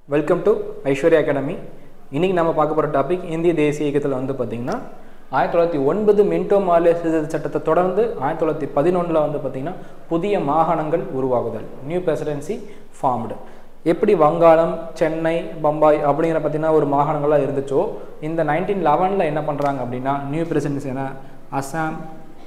welcome to Aishwarya academy இன்னைக்கு நம்ம பார்க்க போகிற டாபிக் இந்திய தேசிய இயக்கத்தில் வந்து பார்த்திங்கன்னா ஆயிரத்தி தொள்ளாயிரத்தி ஒன்பது மின்டோ மாலே சீர்திருத்த சட்டத்தை தொடர்ந்து ஆயிரத்தி தொள்ளாயிரத்தி பதினொன்றில் வந்து பார்த்திங்கன்னா புதிய மாகாணங்கள் உருவாகுதல் நியூ பிரசிடென்சி ஃபார்ம்டு எப்படி வங்காளம் சென்னை பம்பாய் அப்படிங்கிற பார்த்தீங்கன்னா ஒரு மாகாணங்களாக இருந்துச்சோ இந்த நைன்டீன் லெவனில் என்ன பண்ணுறாங்க அப்படின்னா நியூ பிரசிடென்சி என அசாம்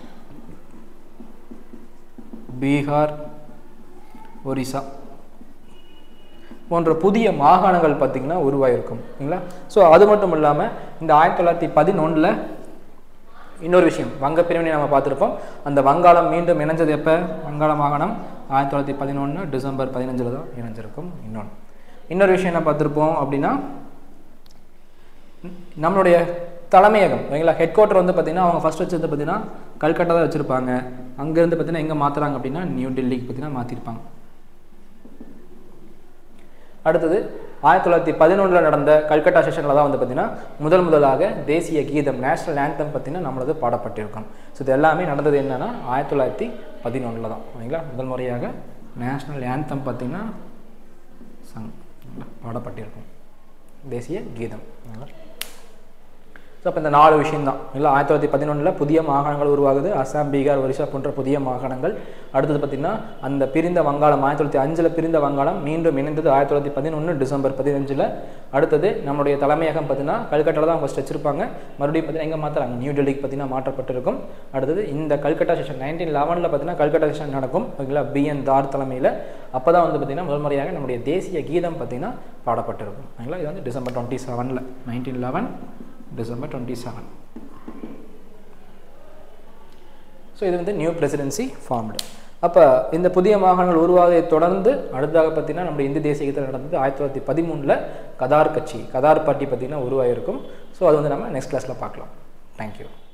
பீகார் ஒரிசா போன்ற புதிய மாகாணங்கள் பார்த்திங்கன்னா உருவாயிருக்கும் இல்லைங்களா ஸோ அது மட்டும் இல்லாமல் இந்த ஆயிரத்தி தொள்ளாயிரத்தி பதினொன்றில் இன்னொரு விஷயம் வங்க பிரிவினை நம்ம பார்த்துருப்போம் அந்த வங்காளம் மீண்டும் இணைஞ்சது எப்போ வங்காள மாகாணம் ஆயிரத்தி தொள்ளாயிரத்தி பதினொன்று டிசம்பர் பதினஞ்சில் தான் இணைஞ்சிருக்கும் இன்னொன்று இன்னொரு விஷயம் என்ன பார்த்துருப்போம் அப்படின்னா நம்மளுடைய தலைமையகம் ஓகேங்களா ஹெட் குவார்ட்டர் வந்து பார்த்திங்கன்னா அவங்க ஃபஸ்ட் வச்சது பார்த்திங்கன்னா கல்கட்டா தான் வச்சுருப்பாங்க அங்கேருந்து பார்த்திங்கன்னா எங்கே மாற்றுறாங்க அப்படின்னா நியூ டெல்லிக்கு பார்த்திங்கன்னா மாற்றிருப்பாங்க அடுத்தது ஆயிரத்தி தொள்ளாயிரத்தி பதினொன்றில் நடந்த கல்கட்டா செஷனில் தான் வந்து பார்த்திங்கன்னா முதல் முதலாக தேசிய கீதம் நேஷனல் ஆந்தம் பார்த்திங்கன்னா நம்மளது பாடப்பட்டிருக்கும் ஸோ இது எல்லாமே நடந்தது என்னென்னா ஆயிரத்தி தொள்ளாயிரத்தி பதினொன்றில் தான் ஓகேங்களா முதல் முறையாக நேஷனல் ஆந்தம் பார்த்திங்கன்னா சங் பாடப்பட்டிருக்கும் தேசிய கீதம் ஓகேங்களா ஸோ அப்போ இந்த நாலு விஷயம் தான் இல்லை ஆயிரத்தி தொள்ளாயிரத்தி பதினொன்றில் புதிய மாகாணங்கள் உருவாகுது அசாம் பீகார் ஒரிசா போன்ற புதிய மாகாணங்கள் அடுத்தது பார்த்திங்கன்னா அந்த பிரிந்த வங்காளம் ஆயிரத்தி தொள்ளாயிரத்தி அஞ்சில் பிரிந்த வங்காளம் மீண்டும் இணைந்தது ஆயிரத்தி தொள்ளாயிரத்தி பதினொன்று டிசம்பர் பதினஞ்சில் அடுத்தது நம்மளுடைய தலைமையகம் பார்த்திங்கன்னா கல்கட்டாவில் தான் ஃபஸ்ட் வச்சிருப்பாங்க மறுபடியும் பார்த்தீங்கன்னா எங்கே மாற்றுறாங்க நியூ டெல்லிக்கு பார்த்தீங்கன்னா மாற்றப்பட்டிருக்கும் அடுத்தது இந்த கல்கட்டா செஷன் நைன்டீன் லெவனில் பார்த்தீங்கன்னா கல்கட்டா செஷன் நடக்கும் ஓகேங்களா பிஎன் தார் தலைமையில் அப்போ தான் வந்து பார்த்திங்கன்னா முதல் முறையாக நம்முடைய தேசிய கீதம் பார்த்திங்கன்னா பாடப்பட்டிருக்கும் ஓகேங்களா இது வந்து டிசம்பர் டுவெண்ட்டி செவனில் nineteen eleven December twenty seven so இது வந்து நியூ பிரசிடென்சி ஃபார்ம்டு அப்போ இந்த புதிய மாகாணங்கள் உருவாவதை தொடர்ந்து அடுத்ததாக பார்த்தீங்கன்னா நம்முடைய இந்திய தேசிய கீதத்தில் நடந்தது ஆயிரத்தி தொள்ளாயிரத்தி பதிமூணில் கதார் கட்சி கதார் பார்ட்டி பார்த்திங்கன்னா உருவாகிருக்கும் ஸோ அது வந்து நம்ம நெக்ஸ்ட் கிளாஸில் பார்க்கலாம் தேங்க்யூ